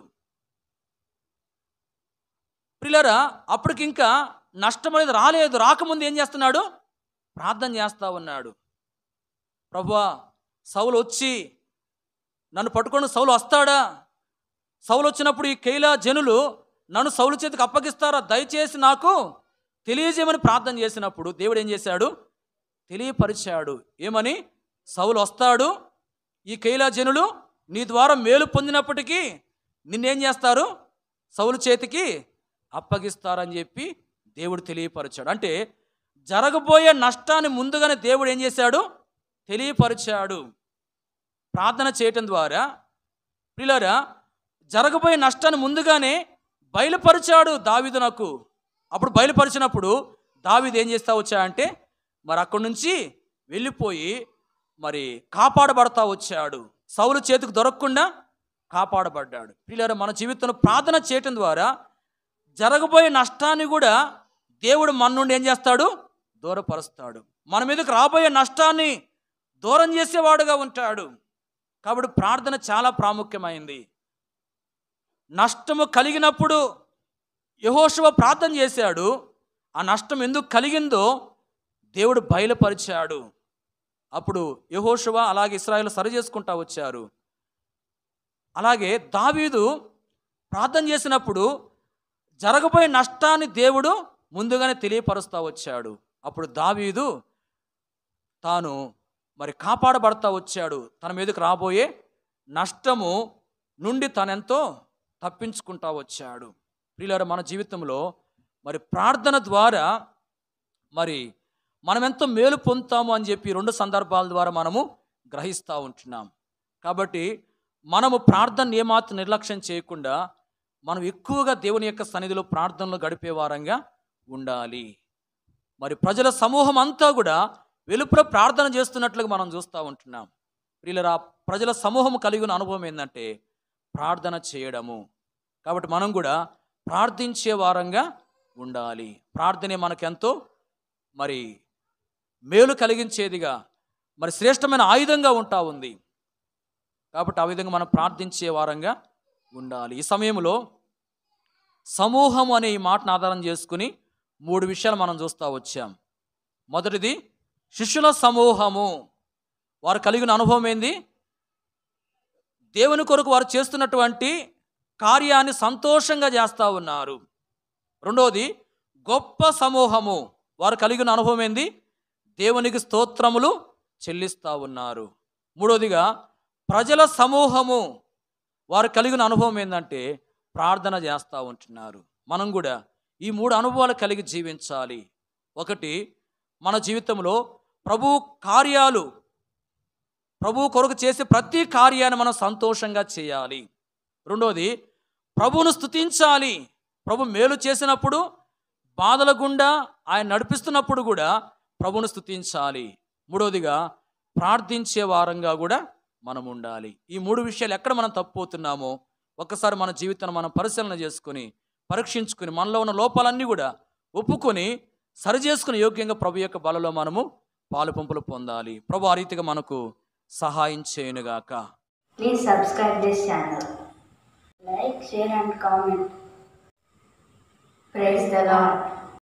ప్రిలరా అప్పటికింకా నష్టం అనేది రాలేదు రాకముందు ఏం చేస్తున్నాడు ప్రార్థన చేస్తా ఉన్నాడు ప్రభువా సౌలు వచ్చి నన్ను పట్టుకొని సౌలు వస్తాడా సౌలు వచ్చినప్పుడు ఈ కైలా జనులు నన్ను సౌలు చేతికి అప్పగిస్తారా దయచేసి నాకు తెలియజేయమని ప్రార్థన చేసినప్పుడు దేవుడు ఏం చేశాడు తెలియపరిచాడు ఏమని సౌలు వస్తాడు ఈ కైలా జనులు నీ ద్వారా మేలు పొందినప్పటికీ నిన్నేం చేస్తారు సౌలు చేతికి అప్పగిస్తారని చెప్పి దేవుడు తెలియపరిచాడు అంటే జరగబోయే నష్టాన్ని ముందుగానే దేవుడు ఏం చేశాడు తెలియపరిచాడు ప్రార్థన చేయటం ద్వారా పిల్లరా జరగబోయే నష్టాన్ని ముందుగానే బయలుపరిచాడు దావీదు నాకు అప్పుడు బయలుపరిచినప్పుడు దావీదు ఏం చేస్తా వచ్చా అంటే మరి అక్కడి నుంచి వెళ్ళిపోయి మరి కాపాడబడతా వచ్చాడు సౌలు చేతికి దొరకకుండా కాపాడబడ్డాడు పిల్లలు మన జీవితంలో ప్రార్థన చేయటం ద్వారా జరగబోయే నష్టాన్ని కూడా దేవుడు మన నుండి ఏం చేస్తాడు దూరపరుస్తాడు మన మీదకి రాబోయే నష్టాన్ని దూరం చేసేవాడుగా ఉంటాడు కాబట్టి ప్రార్థన చాలా ప్రాముఖ్యమైంది నష్టము కలిగినప్పుడు యహోశివ ప్రార్థన చేశాడు ఆ నష్టం ఎందుకు కలిగిందో దేవుడు బయలుపరిచాడు అప్పుడు యహోశివ అలాగే ఇస్రాయేల్ సరి చేసుకుంటా వచ్చారు అలాగే దావీదు ప్రార్థన చేసినప్పుడు జరగబోయే నష్టాన్ని దేవుడు ముందుగానే తెలియపరుస్తూ వచ్చాడు అప్పుడు దావీదు తాను మరి కాపాడబడతా వచ్చాడు తన మీదకి రాబోయే నష్టము నుండి తనెంతో తప్పించుకుంటా వచ్చాడు ప్రియులారా మన జీవితంలో మరి ప్రార్థన ద్వారా మరి మనం ఎంతో మేలు పొందుతాము అని చెప్పి రెండు సందర్భాల ద్వారా మనము గ్రహిస్తూ ఉంటున్నాం కాబట్టి మనము ప్రార్థన ఏమాత్రం నిర్లక్ష్యం చేయకుండా మనం ఎక్కువగా దేవుని యొక్క సన్నిధిలో ప్రార్థనలు గడిపే వారంగా ఉండాలి మరి ప్రజల సమూహం అంతా కూడా వెలుపుల ప్రార్థన చేస్తున్నట్లుగా మనం చూస్తూ ఉంటున్నాం వీళ్ళ ప్రజల సమూహం కలిగి ఉన్న అనుభవం ఏంటంటే ప్రార్థన చేయడము కాబట్టి మనం కూడా ప్రార్థించే వారంగా ఉండాలి ప్రార్థనే మనకెంతో మరి మేలు కలిగించేదిగా మరి శ్రేష్టమైన ఆయుధంగా ఉంటా ఉంది కాబట్టి ఆ విధంగా మనం ప్రార్థించే వారంగా ఉండాలి ఈ సమయంలో సమూహం అనే ఈ మాటను ఆధారం చేసుకుని మూడు విషయాలు మనం చూస్తూ వచ్చాం మొదటిది శిష్యుల సమూహము వారు కలిగిన అనుభవం ఏంది దేవుని కొరకు వారు చేస్తున్నటువంటి కార్యాన్ని సంతోషంగా చేస్తూ ఉన్నారు రెండవది గొప్ప సమూహము వారు కలిగిన అనుభవం ఏంది దేవునికి స్తోత్రములు చెల్లిస్తూ ఉన్నారు మూడవదిగా ప్రజల సమూహము వారు కలిగిన అనుభవం ఏంటంటే ప్రార్థన చేస్తూ ఉంటున్నారు మనం కూడా ఈ మూడు అనుభవాలు కలిగి జీవించాలి ఒకటి మన జీవితంలో ప్రభు కార్యాలు ప్రభు కొరకు చేసే ప్రతి కార్యాన్ని మనం సంతోషంగా చేయాలి రెండోది ప్రభువును స్తుతించాలి ప్రభు మేలు చేసినప్పుడు బాధల గుండా ఆయన నడిపిస్తున్నప్పుడు కూడా ప్రభువును స్తుతించాలి మూడోదిగా ప్రార్థించే వారంగా కూడా మనం ఉండాలి ఈ మూడు విషయాలు ఎక్కడ మనం తప్పుపోతున్నామో ఒక్కసారి మన జీవితాన్ని మనం పరిశీలన చేసుకుని పరీక్షించుకుని మనలో ఉన్న లోపాలన్నీ కూడా ఒప్పుకొని సరిచేసుకుని యోగ్యంగా ప్రభు యొక్క బలలో మనము పాలు పంపులు పొందాలి ప్రభు ఆ రీతిగా మనకు సహాయం చేయనుగాక Please subscribe this channel. Like, share and comment. Praise the Lord.